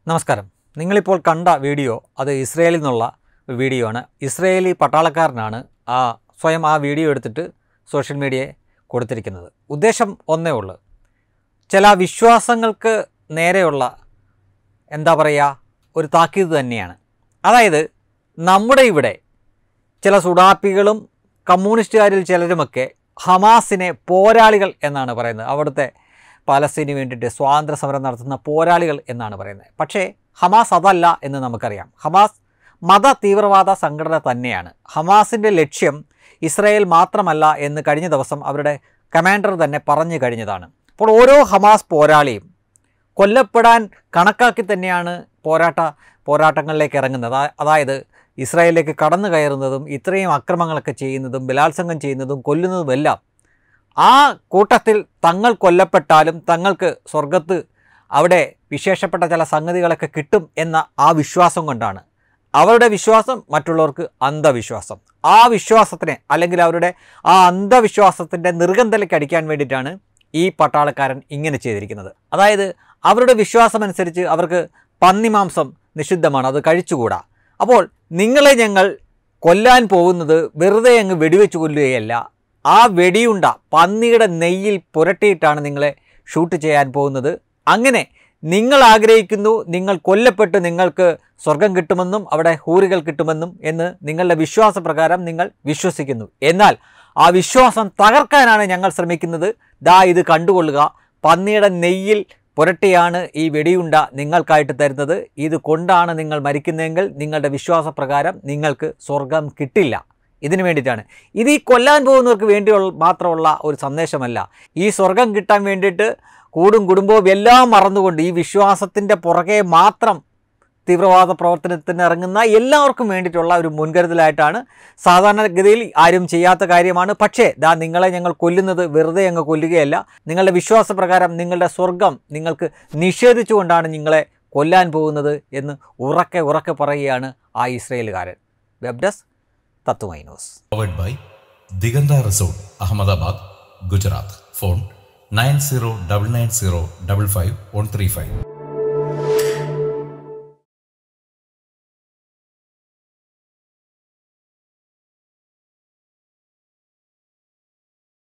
നമസ്കാരം നിങ്ങളിപ്പോൾ കണ്ട വീഡിയോ അത് ഇസ്രയേലിൽ നിന്നുള്ള ഒരു വീഡിയോ ആണ് ഇസ്രയേലി പട്ടാളക്കാരനാണ് ആ സ്വയം ആ വീഡിയോ എടുത്തിട്ട് സോഷ്യൽ മീഡിയയെ കൊടുത്തിരിക്കുന്നത് ഉദ്ദേശം ഒന്നേ ഉള്ളൂ ചില വിശ്വാസങ്ങൾക്ക് നേരെയുള്ള എന്താ പറയുക ഒരു താക്കീത് തന്നെയാണ് അതായത് നമ്മുടെ ഇവിടെ ചില സുഡാപ്പികളും കമ്മ്യൂണിസ്റ്റുകാരിൽ ചിലരുമൊക്കെ ഹമാസിനെ പോരാളികൾ എന്നാണ് പറയുന്നത് അവിടുത്തെ പാലസ്തീന് വേണ്ടിയിട്ട് സ്വാതന്ത്ര്യ സമരം നടത്തുന്ന പോരാളികൾ എന്നാണ് പറയുന്നത് പക്ഷേ ഹമാസ് അതല്ല എന്ന് നമുക്കറിയാം ഹമാസ് മത തീവ്രവാദ സംഘടന തന്നെയാണ് ഹമാസിൻ്റെ ലക്ഷ്യം ഇസ്രായേൽ മാത്രമല്ല എന്ന് കഴിഞ്ഞ ദിവസം അവരുടെ കമാൻഡർ തന്നെ പറഞ്ഞു കഴിഞ്ഞതാണ് അപ്പോൾ ഓരോ ഹമാസ് പോരാളിയും കൊല്ലപ്പെടാൻ കണക്കാക്കി തന്നെയാണ് പോരാട്ട പോരാട്ടങ്ങളിലേക്ക് ഇറങ്ങുന്നത് അതാ- അതായത് ഇസ്രായേലിലേക്ക് കടന്നു കയറുന്നതും ഇത്രയും അക്രമങ്ങളൊക്കെ ചെയ്യുന്നതും ബലാത്സംഗം ചെയ്യുന്നതും കൊല്ലുന്നതുമെല്ലാം ആ കൂട്ടത്തിൽ തങ്ങൾ കൊല്ലപ്പെട്ടാലും തങ്ങൾക്ക് സ്വർഗത്ത് അവിടെ വിശേഷപ്പെട്ട ചില സംഗതികളൊക്കെ കിട്ടും എന്ന ആ വിശ്വാസം കൊണ്ടാണ് അവരുടെ വിശ്വാസം മറ്റുള്ളവർക്ക് അന്ധവിശ്വാസം ആ വിശ്വാസത്തിനെ അല്ലെങ്കിൽ അവരുടെ ആ അന്ധവിശ്വാസത്തിൻ്റെ നിർഗന്ധലേക്ക് അടിക്കാൻ വേണ്ടിയിട്ടാണ് ഈ പട്ടാളക്കാരൻ ഇങ്ങനെ ചെയ്തിരിക്കുന്നത് അതായത് അവരുടെ വിശ്വാസമനുസരിച്ച് അവർക്ക് പന്നിമാംസം നിഷിദ്ധമാണ് അത് കഴിച്ചുകൂടാ അപ്പോൾ നിങ്ങളെ ഞങ്ങൾ കൊല്ലാൻ പോകുന്നത് വെറുതെ അങ്ങ് വെടിവെച്ച് കൊല്ലുകയല്ല ആ വെടിയുണ്ട പന്നിയുടെ നെയ്യിൽ പുരട്ടിയിട്ടാണ് നിങ്ങളെ ഷൂട്ട് ചെയ്യാൻ പോകുന്നത് അങ്ങനെ നിങ്ങൾ ആഗ്രഹിക്കുന്നു നിങ്ങൾ കൊല്ലപ്പെട്ട് നിങ്ങൾക്ക് സ്വർഗം കിട്ടുമെന്നും അവിടെ ഹൂറികൾ കിട്ടുമെന്നും എന്ന് നിങ്ങളുടെ വിശ്വാസപ്രകാരം നിങ്ങൾ വിശ്വസിക്കുന്നു എന്നാൽ ആ വിശ്വാസം തകർക്കാനാണ് ഞങ്ങൾ ശ്രമിക്കുന്നത് ദാ ഇത് കണ്ടുകൊള്ളുക പന്നിയുടെ നെയ്യിൽ പുരട്ടിയാണ് ഈ വെടിയുണ്ട നിങ്ങൾക്കായിട്ട് തരുന്നത് ഇത് കൊണ്ടാണ് നിങ്ങൾ മരിക്കുന്നതെങ്കിൽ നിങ്ങളുടെ വിശ്വാസപ്രകാരം നിങ്ങൾക്ക് സ്വർഗം കിട്ടില്ല ഇതിനു വേണ്ടിയിട്ടാണ് ഇത് ഈ കൊല്ലാൻ പോകുന്നവർക്ക് വേണ്ടിയുള്ള മാത്രമുള്ള ഒരു സന്ദേശമല്ല ഈ സ്വർഗം കിട്ടാൻ വേണ്ടിയിട്ട് കൂടും കുടുംബവും എല്ലാം മറന്നുകൊണ്ട് ഈ വിശ്വാസത്തിൻ്റെ പുറകെ മാത്രം തീവ്രവാദ പ്രവർത്തനത്തിന് ഇറങ്ങുന്ന എല്ലാവർക്കും വേണ്ടിയിട്ടുള്ള ഒരു മുൻകരുതലായിട്ടാണ് സാധാരണഗതിയിൽ ആരും ചെയ്യാത്ത കാര്യമാണ് പക്ഷേ ദാ നിങ്ങളെ ഞങ്ങൾ കൊല്ലുന്നത് വെറുതെ അങ്ങ് കൊല്ലുകയല്ല നിങ്ങളുടെ വിശ്വാസപ്രകാരം നിങ്ങളുടെ സ്വർഗം നിങ്ങൾക്ക് നിഷേധിച്ചുകൊണ്ടാണ് നിങ്ങളെ കൊല്ലാൻ പോകുന്നത് എന്ന് ഉറക്കെ ഉറക്കെ പറയുകയാണ് ആ ഇസ്രയേലുകാരൻ web desk Tatwamayi news powered by Diganta Resort, Ahmedabad, Gujarat. Phone 9099055135.